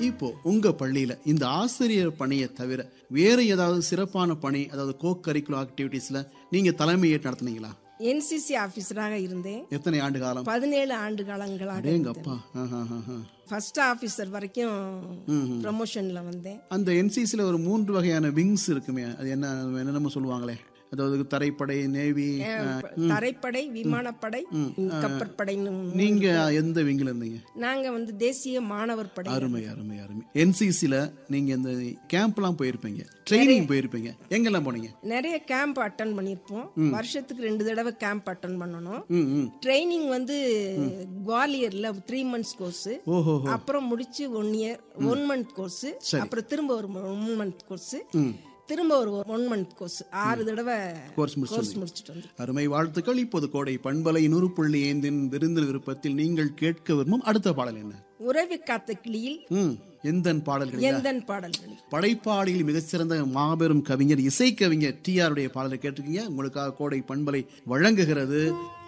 இப்போ உங்க பள்ளியில இந்த ஆசிரியர் பணியை தவிர வேற ஏதாவது சிறப்பான பணி அதாவது கோ கரிக்குலர் ஆக்டிவிட்டீஸ்ல நீங்க தலைமையேற்று நடத்துனீங்களா என்சிசி ஆபீசராக இருந்தேன் எத்தனை ஆண்டு காலம் பதினேழு ஆண்டு காலங்களாக எங்க அப்பா ஆஹா, ஆஹா. ஃபர்ஸ்ட் ஆபீசர் வரைக்கும் ப்ரமோஷன்ல வந்தேன் அந்த என்சிசில ஒரு மூன்று வகையான விங்ஸ் இருக்குமே அது என்ன என்னென்னமோ சொல்லுவாங்களே அதாவது தரைப்படை நேவி தரைப்படை விமானப்படை கப்பற்படைன்னு நீங்க எந்த விங்கில் இருந்தீங்க நாங்க வந்து தேசிய மாணவர் படை அருமை அருமை அருமை என்சிசில நீங்க இந்த கேம்ப்லாம் போயிருப்பீங்க ட்ரைனிங் போயிருப்பீங்க எங்கெல்லாம் போனீங்க நிறைய கேம்ப் அட்டன் பண்ணியிருப்போம் வருஷத்துக்கு ரெண்டு தடவை கேம்ப் அட்டன் பண்ணணும் ம் ம் ட்ரைனிங் வந்து குவாலியர்ல த்ரீ மந்த்ஸ் கோர்ஸ் ஓஹோ அப்புறம் முடிச்சு one year one month course அப்புறம் திரும்ப ஒரு ஒன் மந்த் கோர்ஸ் திரும்ப ஒரு ஒன் மந்த் கோர்ஸ் ஆறு தடவை கோர்ஸ் முடிச்சு கோர்ஸ் முடிச்சுட்டு வந்து அருமை வாழ்த்துக்கள் இப்போது கோடை பண்பலை நூறு புள்ளி ஐந்தின் விருந்தில் விருப்பத்தில் நீங்கள் கேட்க விரும்பும் அடுத்த பாடல் என்ன உறவி காத்த கிளியில் ம் எந்தன் பாடல்கள் எந்தன் பாடல்கள் படைப்பாளியில் மிகச்சிறந்த மாபெரும் கவிஞர் இசைக்கவிஞர் டி ஆருடைய பாடலை கேட்டிருக்கீங்க உங்களுக்காக கோடை பண்பலை வழங்குகிறது